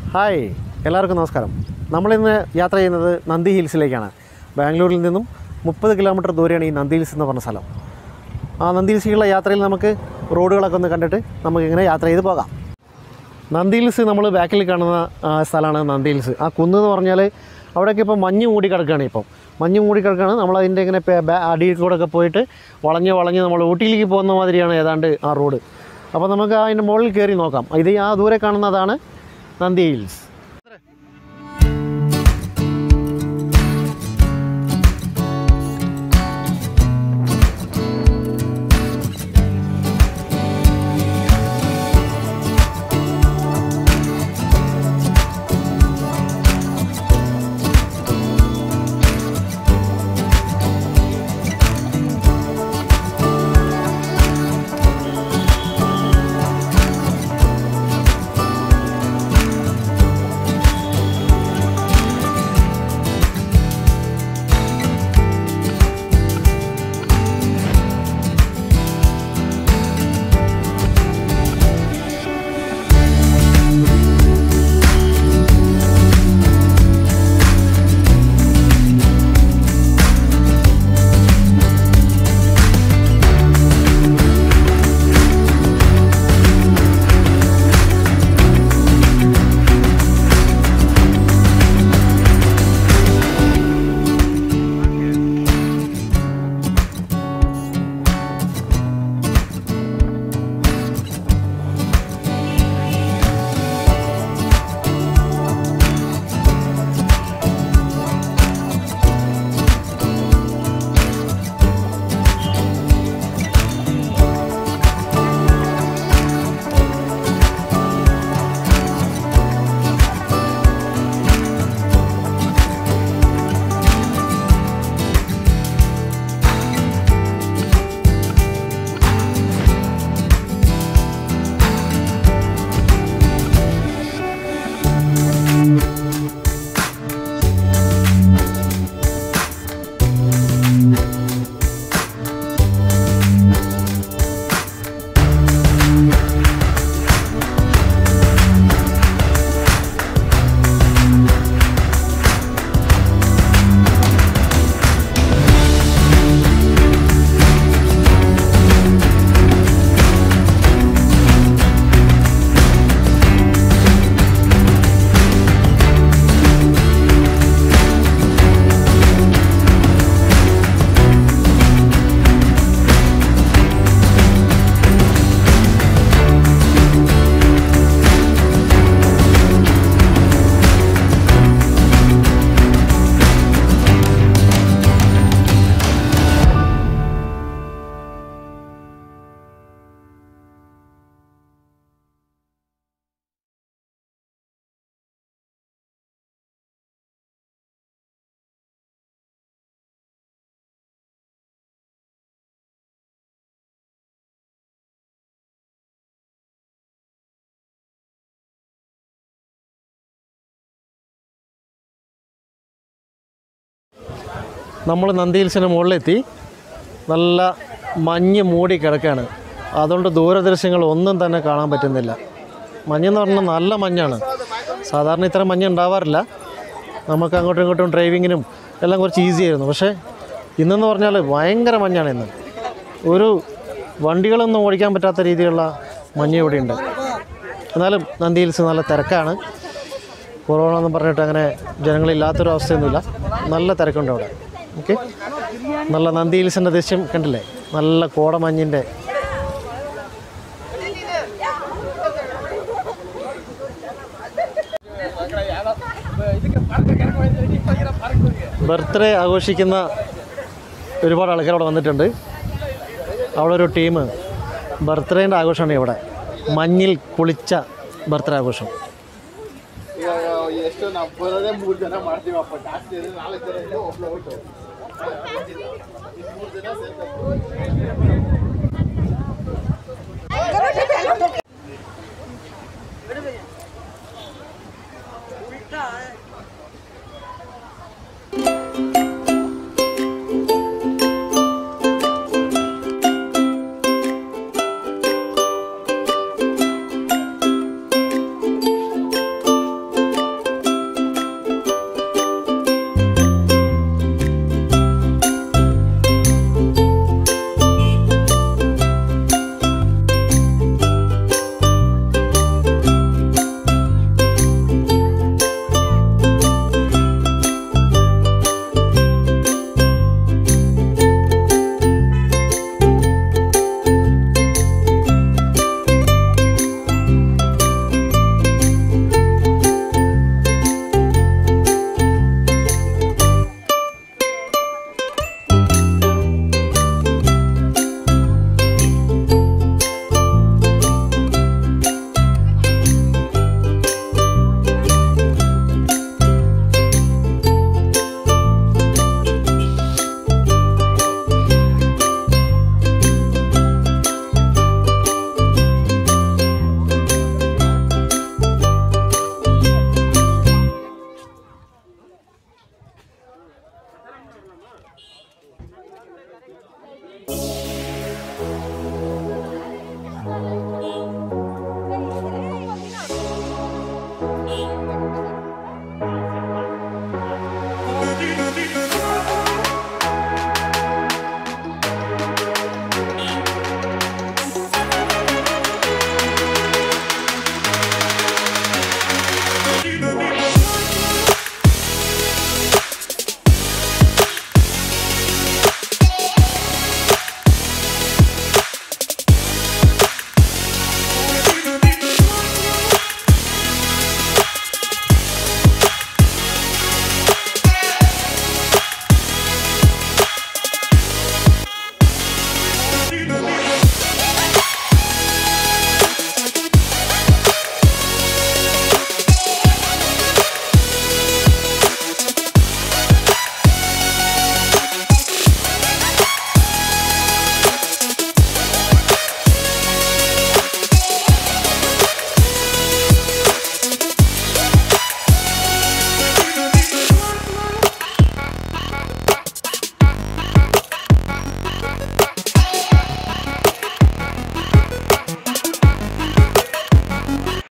hi എല്ലാവർക്കും നമസ്കാരം നമ്മളിന്ന് യാത്ര ചെയ്യുന്നത് നന്ദി ഹിൽസിലേക്കാണ് ബാംഗ്ലൂരിൽ നിന്നും മുപ്പത് കിലോമീറ്റർ ദൂരെയാണ് ഈ നന്ദി ഹിൽസ് എന്ന് പറഞ്ഞ സ്ഥലം ആ നന്ദി ഹിൽസിലുള്ള യാത്രയിൽ നമുക്ക് റോഡുകളൊക്കെ ഒന്ന് കണ്ടിട്ട് നമുക്ക് ഇങ്ങനെ യാത്ര ചെയ്ത് പോകാം നന്ദി ഹിൽസ് നമ്മൾ ബാക്കിൽ കാണുന്ന ആ, സ്ഥലമാണ് നന്ദി ഹിൽസ് ആ കുന്ന് എന്ന് പറഞ്ഞാൽ അവിടെയൊക്കെ ഇപ്പോൾ മഞ്ഞ് മൂടി കിടക്കുകയാണ് ഇപ്പോൾ മഞ്ഞ് മൂടി കിടക്കുകയാണ് നമ്മൾ അതിൻ്റെ ഇങ്ങനെ പേ- ബാ- അടിയിൽ കൂടെ ഒക്കെ പോയിട്ട് വളഞ്ഞ് വളഞ്ഞ് നമ്മൾ ഊട്ടിയിലേക്ക് പോകുന്ന മാതിരിയാണ് ഏതാണ്ട് ആ റോഡ് അപ്പോൾ നമുക്ക് അതിൻ്റെ മുകളിൽ കയറി നോക്കാം ഇത് ആ ദൂരെ കാണുന്നതാണ് നന്ദി ഹിൽസ് നമ്മൾ നന്ദി ഹിൽസിന് മുകളിലെത്തി നല്ല മഞ്ഞ് മൂടി കിടക്കുകയാണ് അതുകൊണ്ട് ദൂരദൃശ്യങ്ങൾ ഒന്നും തന്നെ കാണാൻ പറ്റുന്നില്ല മഞ്ഞെന്ന് പറഞ്ഞാൽ നല്ല മഞ്ഞാണ് സാധാരണ ഇത്ര മഞ്ഞ് ഉണ്ടാവാറില്ല നമുക്ക് അങ്ങോട്ടും ഇങ്ങോട്ടും ഡ്രൈവിങ്ങിനും എല്ലാം കുറച്ച് ഈസി ആയിരുന്നു പക്ഷേ ഇന്നെന്ന് പറഞ്ഞാൽ ഭയങ്കര മഞ്ഞാണ് ഇന്ന് ഒരു വണ്ടികളൊന്നും ഓടിക്കാൻ പറ്റാത്ത രീതിയിലുള്ള മഞ്ഞ് ഇവിടെയുണ്ട് എന്നാലും നന്ദി ഹിൽസ് നല്ല തിരക്കാണ് കൊറോണ എന്ന് പറഞ്ഞിട്ട് അങ്ങനെ ജനങ്ങളില്ലാത്തൊരു അവസ്ഥയൊന്നുമില്ല നല്ല തിരക്കുണ്ട് അവിടെ ഓക്കെ നല്ല നന്ദി ഹിൽസിൻ്റെ ദൃശ്യം കണ്ടില്ലേ നല്ല കോടമഞ്ഞിൻ്റെ ബർത്ത്ഡേ ആഘോഷിക്കുന്ന ഒരുപാട് ആൾക്കാർ അവിടെ വന്നിട്ടുണ്ട് അവിടെ ഒരു ടീം ബർത്ത്ഡേൻ്റെ ആഘോഷമാണ് ഇവിടെ ಮഞ്ഞಿಲ್ ಕುಳಿച്ച ಬರ್ತಡೇ ಆಘೋಷ ಇವಾಗ ಎಷ್ಟು ನಾವು ಬರೋದೇ ಮೂರು ಜನ ಮಾಡ್ತೀವಪ್ಪ ಜಾಸ್ತಿ ಇದ್ರೆ ನಾಲ್ಕು ಜನ ಇದ್ರೆ ಒಬ್ಳು ಔಟು ಮೂರು ಜನ ಸೇರ್ತಾರೆ